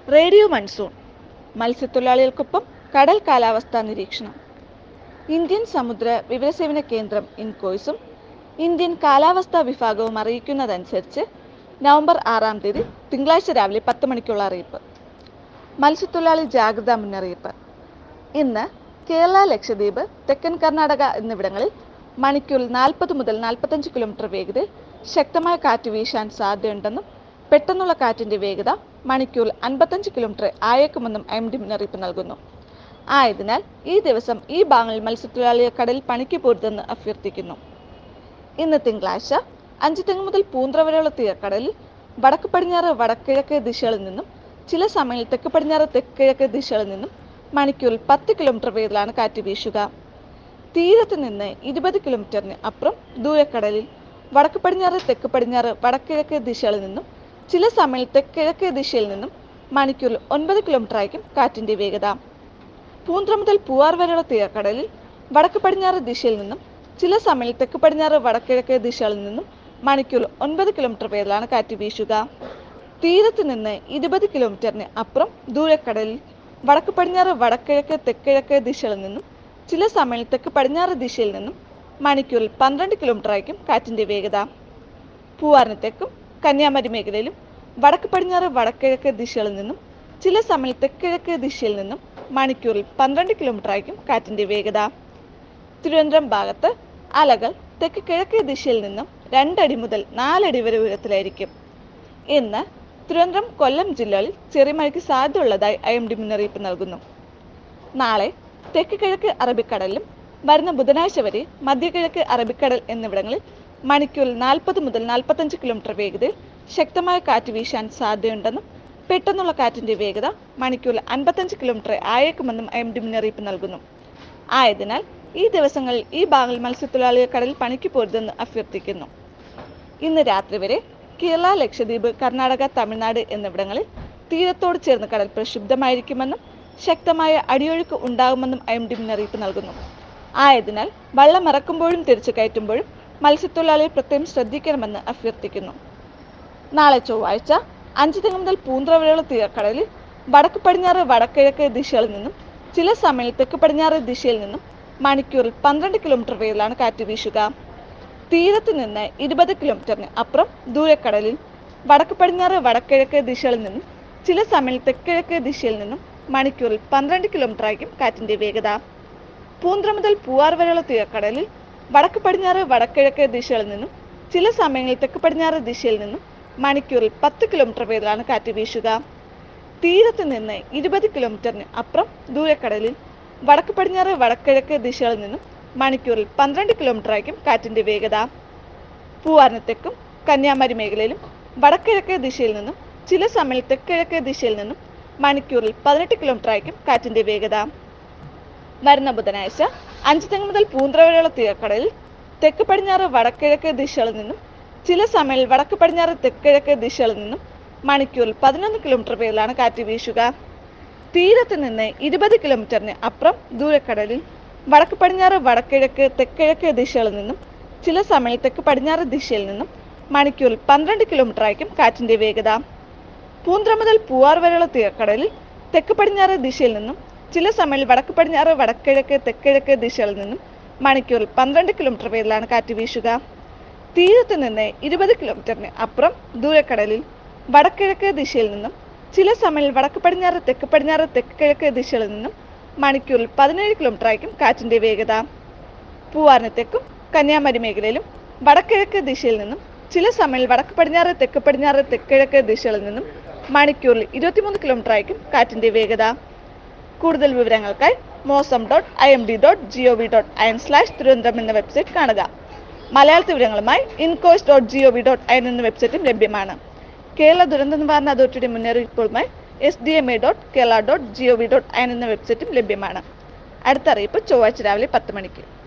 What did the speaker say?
radio monsoon മത്സ്യത്തൊഴിലാളികൾക്കൊപ്പം കടൽ കാലാവസ്ഥാ നിരീക്ഷണം ഇന്ത്യൻ സമുദ്ര വിവരസേവന കേന്ദ്രം ഇൻകോയ്സും ഇന്ത്യൻ കാലാവസ്ഥാ വിഭാഗവും അറിയിക്കുന്നതനുസരിച്ച് നവംബർ ആറാം തീയതി തിങ്കളാഴ്ച രാവിലെ പത്ത് മണിക്കുള്ള അറിയിപ്പ് മത്സ്യത്തൊഴിലാളി ജാഗ്രതാ മുന്നറിയിപ്പ് ഇന്ന് കേരള ലക്ഷദ്വീപ് തെക്കൻ കർണാടക എന്നിവിടങ്ങളിൽ മണിക്കൂറിൽ നാൽപ്പത് മുതൽ നാൽപ്പത്തഞ്ച് കിലോമീറ്റർ വേഗതയിൽ ശക്തമായ കാറ്റ് വീശാൻ സാധ്യതയുണ്ടെന്നും പെട്ടെന്നുള്ള കാറ്റിന്റെ വേഗത മണിക്കൂറിൽ അൻപത്തഞ്ച് കിലോമീറ്റർ ആയേക്കുമെന്നും എം ഡി മുന്നറിയിപ്പ് നൽകുന്നു ആയതിനാൽ ഈ ദിവസം ഈ ഭാഗങ്ങളിൽ മത്സ്യത്തൊഴിലാളിയെ കടലിൽ പണിക്ക് പോരുതെന്ന് അഭ്യർത്ഥിക്കുന്നു ഇന്ന് തിങ്കളാഴ്ച അഞ്ച് തെങ്ങ് മുതൽ പൂന്ത്ര വരെയുള്ള തീരക്കടലിൽ വടക്ക് പടിഞ്ഞാറ് വടക്കിഴക്ക് ദിശകളിൽ നിന്നും ചില സമയങ്ങളിൽ തെക്ക് പടിഞ്ഞാറ് തെക്കിഴക്ക് ദിശകളിൽ നിന്നും മണിക്കൂറിൽ പത്ത് കിലോമീറ്റർ വേഗത്തിലാണ് കാറ്റ് വീശുക തീരത്ത് നിന്ന് ഇരുപത് കിലോമീറ്ററിന് അപ്പുറം ദൂരക്കടലിൽ വടക്ക് പടിഞ്ഞാറ് തെക്ക് പടിഞ്ഞാറ് വടക്കിഴക്ക് ദിശകളിൽ നിന്നും ചില സമയങ്ങളിൽ തെക്കിഴക്ക് ദിശയിൽ നിന്നും മണിക്കൂറിൽ ഒൻപത് കിലോമീറ്റർ ആയിരിക്കും കാറ്റിന്റെ വേഗത പൂന്ത്ര മുതൽ പൂവാർ വരെയുള്ള തീരക്കടലിൽ വടക്ക് പടിഞ്ഞാറ് ദിശയിൽ നിന്നും ചില സമയങ്ങളിൽ തെക്ക് പടിഞ്ഞാറ് വടക്കിഴക്ക് ദിശകളിൽ നിന്നും മണിക്കൂറിൽ ഒൻപത് കിലോമീറ്റർ വേഗത്തിലാണ് കാറ്റ് വീശുക തീരത്ത് നിന്ന് ഇരുപത് കിലോമീറ്ററിന് അപ്പുറം ദൂരക്കടലിൽ വടക്ക് പടിഞ്ഞാറ് വടക്കിഴക്ക് തെക്കിഴക്ക് ദിശകളിൽ നിന്നും ചില സമയങ്ങളിൽ തെക്ക് പടിഞ്ഞാറ് ദിശയിൽ നിന്നും മണിക്കൂറിൽ പന്ത്രണ്ട് കിലോമീറ്റർ ആയിരിക്കും കാറ്റിന്റെ വേഗത പൂവാറിന് തെക്കും കന്യാകുമാരി മേഖലയിലും വടക്ക് പടിഞ്ഞാറ് വടക്കിഴക്ക് ദിശകളിൽ നിന്നും ചില സമയങ്ങളിൽ തെക്കിഴക്ക് ദിശയിൽ നിന്നും മണിക്കൂറിൽ പന്ത്രണ്ട് കിലോമീറ്റർ ആയിരിക്കും കാറ്റിന്റെ വേഗത തിരുവനന്തപുരം ഭാഗത്ത് അലകൾ തെക്ക് കിഴക്ക് ദിശയിൽ നിന്നും രണ്ടടി മുതൽ നാലടി വരെ ഉയരത്തിലായിരിക്കും ഇന്ന് തിരുവനന്തപുരം കൊല്ലം ജില്ലകളിൽ ചെറിയ മഴയ്ക്ക് സാധ്യതയുള്ളതായി ഐ എം ഡി മുന്നറിയിപ്പ് നൽകുന്നു നാളെ തെക്ക് കിഴക്ക് അറബിക്കടലിലും വരുന്ന ബുധനാഴ്ച വരെ മധ്യകിഴക്ക് അറബിക്കടൽ എന്നിവിടങ്ങളിൽ മണിക്കൂറിൽ നാൽപ്പത് മുതൽ നാൽപ്പത്തഞ്ച് കിലോമീറ്റർ വേഗതയിൽ ശക്തമായ കാറ്റ് വീശാൻ സാധ്യതയുണ്ടെന്നും പെട്ടെന്നുള്ള കാറ്റിന്റെ വേഗത മണിക്കൂറിൽ അൻപത്തഞ്ച് കിലോമീറ്റർ ആയേക്കുമെന്നും ഐ എം ഡി മുന്നറിയിപ്പ് നൽകുന്നു ആയതിനാൽ ഈ ദിവസങ്ങളിൽ ഈ ഭാഗങ്ങളിൽ മത്സ്യത്തൊഴിലാളികൾ കടലിൽ പണിക്ക് പോരുതെന്ന് അഭ്യർത്ഥിക്കുന്നു ഇന്ന് രാത്രി വരെ കേരള ലക്ഷദ്വീപ് കർണാടക തമിഴ്നാട് എന്നിവിടങ്ങളിൽ തീരത്തോട് ചേർന്ന് കടൽ പ്രക്ഷുബ്ധമായിരിക്കുമെന്നും ശക്തമായ അടിയൊഴുക്ക് ഉണ്ടാകുമെന്നും ഐ എം ഡി മുന്നറിയിപ്പ് നൽകുന്നു ആയതിനാൽ വള്ളം ഇറക്കുമ്പോഴും തിരിച്ചു കയറ്റുമ്പോഴും മത്സ്യത്തൊഴിലാളികൾ പ്രത്യേകം ശ്രദ്ധിക്കണമെന്ന് അഭ്യർത്ഥിക്കുന്നു നാളെ ചൊവ്വാഴ്ച അഞ്ച് തെങ്ങ് മുതൽ പൂന്ത്ര വരെയുള്ള തീരക്കടലിൽ വടക്ക് പടിഞ്ഞാറ് വടക്കിഴക്ക് ദിശകളിൽ നിന്നും ചില സമയങ്ങളിൽ തെക്ക് പടിഞ്ഞാറ് ദിശയിൽ നിന്നും മണിക്കൂറിൽ പന്ത്രണ്ട് കിലോമീറ്റർ വേഗത്തിലാണ് കാറ്റ് വീശുക തീരത്ത് നിന്ന് ഇരുപത് കിലോമീറ്ററിന് അപ്പുറം ദൂരക്കടലിൽ വടക്ക് പടിഞ്ഞാറ് വടക്കിഴക്ക് ദിശകളിൽ നിന്നും ചില സമയങ്ങളിൽ തെക്കിഴക്ക് ദിശയിൽ നിന്നും മണിക്കൂറിൽ പന്ത്രണ്ട് കിലോമീറ്റർ ആയിരിക്കും കാറ്റിന്റെ വേഗത പൂന്ത്ര മുതൽ പൂവാർ വരെയുള്ള തീരക്കടലിൽ വടക്ക് പടിഞ്ഞാറ് വടക്കിഴക്ക് ദിശകളിൽ നിന്നും ചില സമയങ്ങളിൽ തെക്ക് പടിഞ്ഞാറ് ദിശയിൽ നിന്നും മണിക്കൂറിൽ പത്ത് കിലോമീറ്റർ വേഗത്തിലാണ് കാറ്റ് വീശുക തീരത്ത് നിന്ന് ഇരുപത് കിലോമീറ്ററിന് അപ്പുറം ദൂരക്കടലിൽ വടക്ക് പടിഞ്ഞാറ് വടക്കിഴക്ക് ദിശകളിൽ നിന്നും മണിക്കൂറിൽ പന്ത്രണ്ട് കിലോമീറ്റർ ആയിരിക്കും കാറ്റിന്റെ വേഗത പൂവാറിന് തെക്കും കന്യാകുമാരി മേഖലയിലും വടക്കിഴക്ക് ദിശയിൽ നിന്നും ചില സമയങ്ങളിൽ തെക്കിഴക്ക് ദിശയിൽ നിന്നും മണിക്കൂറിൽ പതിനെട്ട് കിലോമീറ്റർ ആയിരിക്കും കാറ്റിന്റെ വേഗത വരുന്ന ബുധനാഴ്ച അഞ്ച് തെങ്ങ് മുതൽ പൂന്ത്ര വരെയുള്ള തീരക്കടലിൽ തെക്ക് പടിഞ്ഞാറ് വടക്കിഴക്ക് ദിശകളിൽ നിന്നും ചില സമയങ്ങളിൽ വടക്ക് പടിഞ്ഞാറ് തെക്കിഴക്ക് ദിശകളിൽ നിന്നും മണിക്കൂറിൽ പതിനൊന്ന് കിലോമീറ്റർ വേഗത്തിലാണ് കാറ്റ് വീശുക തീരത്ത് നിന്ന് ഇരുപത് കിലോമീറ്ററിന് അപ്പുറം ദൂരക്കടലിൽ വടക്ക് പടിഞ്ഞാറ് വടക്കിഴക്ക് തെക്കിഴക്ക് ദിശകളിൽ നിന്നും ചില സമയങ്ങളിൽ തെക്ക് പടിഞ്ഞാറ് ദിശയിൽ നിന്നും മണിക്കൂറിൽ പന്ത്രണ്ട് കിലോമീറ്റർ ആയിരിക്കും കാറ്റിന്റെ വേഗത പൂന്ത്ര മുതൽ പൂവാർ വരെയുള്ള തീരക്കടലിൽ തെക്ക് പടിഞ്ഞാറ് ദിശയിൽ നിന്നും ചില സമയങ്ങളിൽ വടക്ക് പടിഞ്ഞാറ് വടക്കിഴക്ക് തെക്കിഴക്ക് ദിശകളിൽ നിന്നും മണിക്കൂറിൽ പന്ത്രണ്ട് കിലോമീറ്റർ വേഗത്തിലാണ് കാറ്റ് വീശുക തീരത്ത് നിന്ന് ഇരുപത് കിലോമീറ്ററിന് അപ്പുറം ദൂരക്കടലിൽ വടക്കിഴക്ക് ദിശയിൽ നിന്നും ചില സമയങ്ങളിൽ വടക്ക് പടിഞ്ഞാറ് തെക്ക് പടിഞ്ഞാറ് തെക്ക് കിഴക്ക് ദിശകളിൽ നിന്നും മണിക്കൂറിൽ പതിനേഴ് കിലോമീറ്റർ ആയിരിക്കും കാറ്റിന്റെ വേഗത പൂവാറിന് തെക്കും കന്യാകുമാരി മേഖലയിലും വടക്കിഴക്ക് ദിശയിൽ നിന്നും ചില സമയങ്ങളിൽ വടക്ക് പടിഞ്ഞാറ് തെക്ക് പടിഞ്ഞാറ് തെക്കിഴക്ക് ദിശകളിൽ നിന്നും മണിക്കൂറിൽ ഇരുപത്തിമൂന്ന് കിലോമീറ്റർ ആയിരിക്കും കാറ്റിന്റെ വേഗത കൂടുതൽ വിവരങ്ങൾക്കായി Mausam dot I M D dot G O V dot I N slash Thiruvananthapuram എന്ന വെബ്സൈറ്റ് കാണുക മലയാളത്തിൽ വിവരങ്ങളുമായി INCOIS dot G O V dot I N എന്ന വെബ്സൈറ്റും ലഭ്യമാണ് കേരള ദുരന്ത നിവാരണ അതോറിറ്റിയുടെ മുന്നറിയിപ്പുകളുമായി S D M A dot Kerala dot G O V dot I N എന്ന വെബ്സൈറ്റും ലഭ്യമാണ് അടുത്ത അറിയിപ്പ് ചൊവ്വാഴ്ച രാവിലെ പത്ത് മണിക്ക്